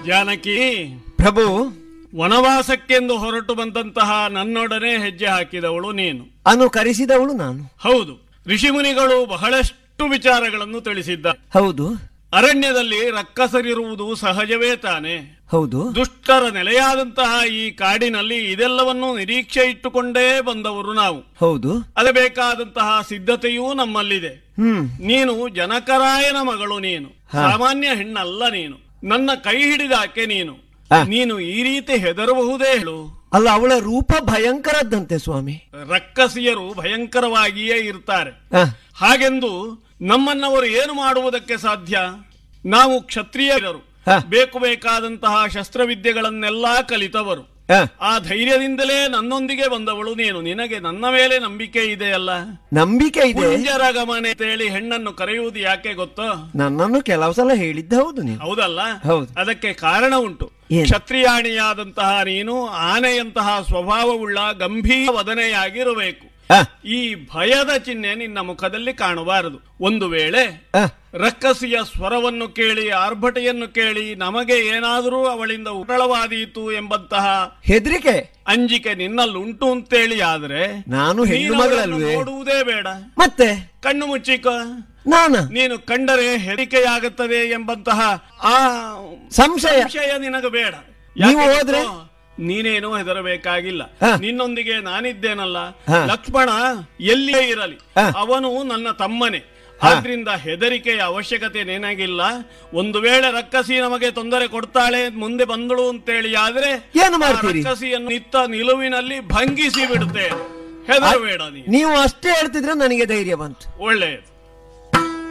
ಜಾನಕಿ ಪ್ರಭು ವನವಾಸಕ್ಕೆಂದು ಹೊರಟು ಬಂದಂತಹ ನನ್ನೊಡನೆ ಹೆಜ್ಜೆ ಹಾಕಿದವಳು ನೀನು ಅನುಕರಿಸಿದವಳು ನಾನು ಹೌದು ಋಷಿಮುನಿಗಳು ಬಹಳಷ್ಟು ವಿಚಾರಗಳನ್ನು ತಿಳಿಸಿದ್ದ ಹೌದು ಅರಣ್ಯದಲ್ಲಿ ರಕ್ಕಸರಿರುವುದು ಸಹಜವೇ ತಾನೆ ಹೌದು ದುಷ್ಟರ ನೆಲೆಯಾದಂತಹ ಈ ಕಾಡಿನಲ್ಲಿ ಇದೆಲ್ಲವನ್ನೂ ನಿರೀಕ್ಷೆ ಇಟ್ಟುಕೊಂಡೇ ಬಂದವರು ನಾವು ಹೌದು ಅದೇ ಬೇಕಾದಂತಹ ಸಿದ್ಧತೆಯೂ ನಮ್ಮಲ್ಲಿದೆ ಹ್ಮ್ ನೀನು ಜನಕರಾಯನ ಮಗಳು ನೀನು ಹಾ. ಸಾಮಾನ್ಯ ಹೆಣ್ಣಲ್ಲ ನೀನು ನನ್ನ ಕೈ ಹಿಡಿದಾಕೆ ನೀನು ಆ. ನೀನು ಈ ರೀತಿ ಹೆದರಬಹುದೇ ಹೇಳು ಅಲ್ಲ ಅವಳ ರೂಪ ಭಯಂಕರದ್ದಂತೆ ಸ್ವಾಮಿ ರಕ್ಕಸಿಯರು ಭಯಂಕರವಾಗಿಯೇ ಇರ್ತಾರೆ ಆ, ಹಾಗೆಂದು ನಮ್ಮನ್ನವರು ಏನು ಮಾಡುವುದಕ್ಕೆ ಸಾಧ್ಯ ನಾವು ಕ್ಷತ್ರಿಯರು ಹಾ. ಬೇಕು ಬೇಕಾದಂತಹ ಶಸ್ತ್ರವಿದ್ಯೆಗಳನ್ನೆಲ್ಲಾ ಕಲಿತವರು ಆ, ಆ ಧೈರ್ಯದಿಂದಲೇ ನನ್ನೊಂದಿಗೆ ಬಂದವಳು ನೀನು ನಿನಗೆ ನನ್ನ ಮೇಲೆ ನಂಬಿಕೆ ಇದೆಯಲ್ಲ ನಂಬಿಕೆ ಇದೆ ಕುಂಜರ ಗಮನೆ ಅಂತೇಳಿ ಹೆಣ್ಣನ್ನು ಕರೆಯುವುದು ಯಾಕೆ ಗೊತ್ತೋ ನನ್ನನ್ನು ಕೆಲವು ಸಲ ಹೇಳಿದ್ದ ಹೌದು ನೀವು ಹೌದಲ್ಲ ಹೌದು. ಅದಕ್ಕೆ ಕಾರಣ ಉಂಟು ಏನು? ಕ್ಷತ್ರಿಯಾಣಿಯಾದಂತಹ ನೀನು ಆನೆಯಂತಹ ಸ್ವಭಾವವುಳ್ಳ ಗಂಭೀರ ವದನೆಯಾಗಿರಬೇಕು ಆ, ಈ ಭಯದ ಚಿಹ್ನೆ ನಿನ್ನ ಮುಖದಲ್ಲಿ ಕಾಣಬಾರದು ಒಂದು ವೇಳೆ ಆ, ರಕ್ಕಸಿಯ ಸ್ವರವನ್ನು ಕೇಳಿ ಆರ್ಭಟೆಯನ್ನು ಕೇಳಿ ನಮಗೆ ಏನಾದರೂ ಅವಳಿಂದ ಉಟಳವಾದೀತು ಎಂಬಂತಹ ಹೆದರಿಕೆ ಅಂಜಿಕೆ ನಿನ್ನಲ್ಲುಂಟು ಅಂತೇಳಿ ಆದ್ರೆ ನಾನು ಹೆಣ್ಣು ನೀನು ಅವಳನ್ನು ಮಗಳಲ್ವೇ ನೋಡುವುದೇ ಬೇಡ ಮತ್ತೆ ಕಣ್ಣು ಮುಚ್ಚಿಕ ನಾನ ನೀನು ಕಂಡರೆ ಹೆದರಿಕೆಯಾಗುತ್ತದೆ ಎಂಬಂತಹ ಆ ಸಂಶಯ ಸಂಶಯ ನಿನಗೆ ಬೇಡ ನೀವು ಯಾಕೆ ಹೋದ್ರೆ? ಗೊತ್ತೋ? ನೀನೇನು ಹೆದರಬೇಕಾಗಿಲ್ಲ ಹಾ. ನಿನ್ನೊಂದಿಗೆ ನಾನಿದ್ದೇನಲ್ಲ ಹಾ. ಲಕ್ಷ್ಮಣ ಎಲ್ಲಿಯೇ ಇರಲಿ ಹಾ. ಅವನು ನನ್ನ ತಮ್ಮನೇ ಆದ್ರಿಂದ ಹೆದರಿಕೆಯ ಅವಶ್ಯಕತೆ ನಿನಗಿಲ್ಲ ಒಂದು ವೇಳೆ ರಕ್ಕಸಿ ನಮಗೆ ತೊಂದರೆ ಕೊಡ್ತಾಳೆ ಮುಂದೆ ಬಂದಳು ಅಂತೇಳಿ ಆದ್ರೆ ಏನು ಮಾಡ್ತೀರಿ? ಆ ರಕ್ಕಸಿಯನ್ನು ನಿತ್ತ ನಿಲುವಿನಲ್ಲಿ ಭಂಗಿಸಿ ಬಿಡುತ್ತೇನೆ ಹೆದರಬೇಡ ನೀನು ನೀವು ಅಷ್ಟೇ ಹೇಳ್ತಿದ್ರೆ ನನಗೆ ಧೈರ್ಯ ಬಂತು ಒಳ್ಳೆಯದು